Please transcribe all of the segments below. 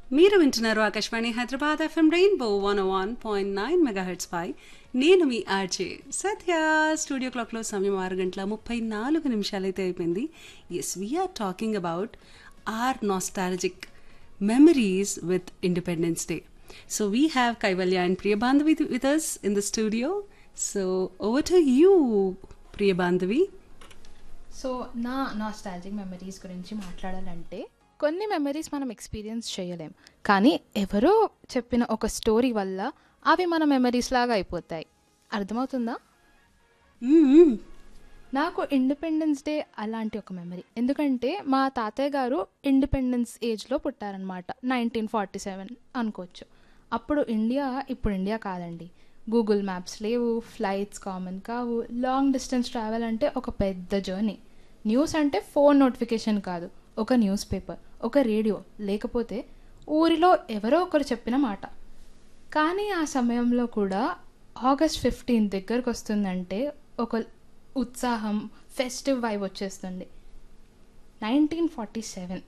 మీరు వింటున్నారు Akashvani Hyderabad FM Rainbow one one point nine megahertz పై నేను మీ ఆర్జే సత్య స్టూడియో క్లాక్లో సమయం ఆరు గంటల ముప్పై నాలుగు నిమిషాలైతే అయిపోయింది yes we're talking about our nostalgic memories with Independence Day so we have Kaivalya and Priya Bandhavi with us in the studio so over to you Priya Bandhavi so నా నాస్టాలజిక్ మెమరీస్ గురించి మాట్లాడాలంటే కొన్ని మెమరీస్ మనం ఎక్స్పీరియన్స్ చేయలేం కానీ ఎవరో చెప్పిన ఒక స్టోరీ వల్ల అవి మన మెమరీస్ లాగా అయిపోతాయి అర్థమవుతుందా మ్మ్. నాకు ఇండిపెండెన్స్ డే అలాంటి ఒక మెమరీ ఎందుకంటే మా తాతయ్య గారు ఇండిపెండెన్స్ ఏజ్లో పుట్టారనమాట నైన్టీన్ ఫార్టీ సెవెన్ అనుకోవచ్చు అప్పుడు ఇండియా ఇప్పుడు ఇండియా కాదండి గూగుల్ మ్యాప్స్ లేవు ఫ్లైట్స్ కామన్ కావు లాంగ్ డిస్టెన్స్ ట్రావెల్ అంటే ఒక పెద్ద జర్నీ న్యూస్ అంటే ఫోన్ నోటిఫికేషన్ కాదు ఒక న్యూస్ పేపర్ ఒక రేడియో లేకపోతే ఊరిలో ఎవరో ఒకరు చెప్పిన మాట కానీ ఆ సమయంలో కూడా ఆగస్ట్ ఫిఫ్టీన్ దగ్గరకు వస్తుందంటే ఒక ఉత్సాహం ఫెస్టివ్ వైబ్ వచ్చేస్తుంది nineteen forty seven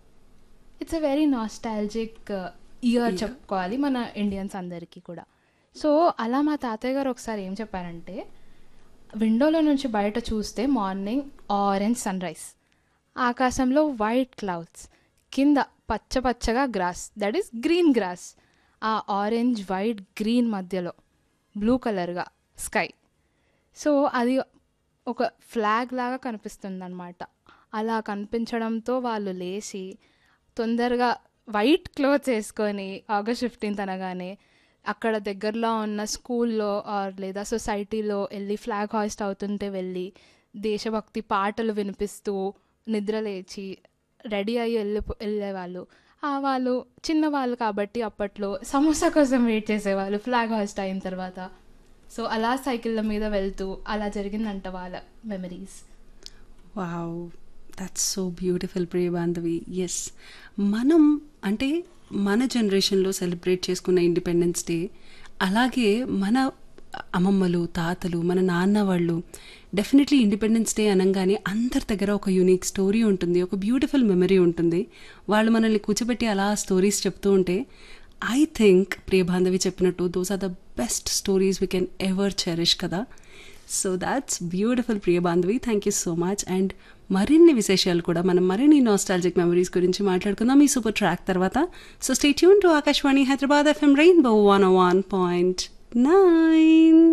it's a very nostalgic year చెప్పుకోవాలి మన ఇండియన్స్ అందరికీ కూడా సో అలా మా తాతయ్య గారు ఒకసారి ఏం చెప్పారంటే విండోలో నుంచి బయట చూస్తే మార్నింగ్ ఆరెంజ్ సన్ రైజ్ ఆకాశంలో వైట్ క్లౌడ్స్ కింద పచ్చ పచ్చగా grass that is green grass ఆ ఆరెంజ్ వైట్ గ్రీన్ మధ్యలో బ్లూ కలర్గా స్కై సో అది ఒక ఫ్లాగ్ లాగా కనిపిస్తుంది అనమాట అలా కనిపించడంతో వాళ్ళు లేచి తొందరగా వైట్ క్లోత్స్ వేసుకొని ఆగస్ట్ ఫిఫ్టీన్త్ అనగానే అక్కడ దగ్గరలో ఉన్న స్కూల్లో ఆర్ లేదా సొసైటీలో వెళ్ళి ఫ్లాగ్ హాయిస్ట్ అవుతుంటే వెళ్ళి దేశభక్తి పాటలు వినిపిస్తూ నిద్ర లేచి రెడీ అయ్యి వెళ్ళి వెళ్ళేవాళ్ళు ఆ వాళ్ళు చిన్నవాళ్ళు కాబట్టి అప్పట్లో సమోసా కోసం వెయిట్ చేసేవాళ్ళు ఫ్లాగ్ హాయిస్ట్ అయిన తర్వాత సో అలా సైకిళ్ళ మీద వెళ్తూ అలా జరిగిందంట వాళ్ళ memories wow that's so beautiful Priya Bandhavi yes మనం అంటే మన జనరేషన్లో సెలబ్రేట్ చేసుకున్న ఇండిపెండెన్స్ డే అలాగే మన అమ్మమ్మలు తాతలు మన నాన్న వాళ్ళు డెఫినెట్లీ ఇండిపెండెన్స్ డే అనగానే అందరి దగ్గర ఒక యూనిక్ స్టోరీ ఉంటుంది ఒక బ్యూటిఫుల్ మెమరీ ఉంటుంది వాళ్ళు మనల్ని కూర్చోబెట్టి అలా స్టోరీస్ చెప్తూ ఉంటే ఐ థింక్ ప్రియ బాంధవి చెప్పినట్టు those are the best stories we can ever cherish కదా so that's beautiful Priya Bandhavi thank you so much and మరిన్ని విశేషాలు కూడా మనం మరిన్ని నాస్టాలజిక్ మెమరీస్ గురించి మాట్లాడుకుందాం ఈ సూపర్ ట్రాక్ తర్వాత so stay tune to Akashvani Hyderabad FM Rainbow one one point nine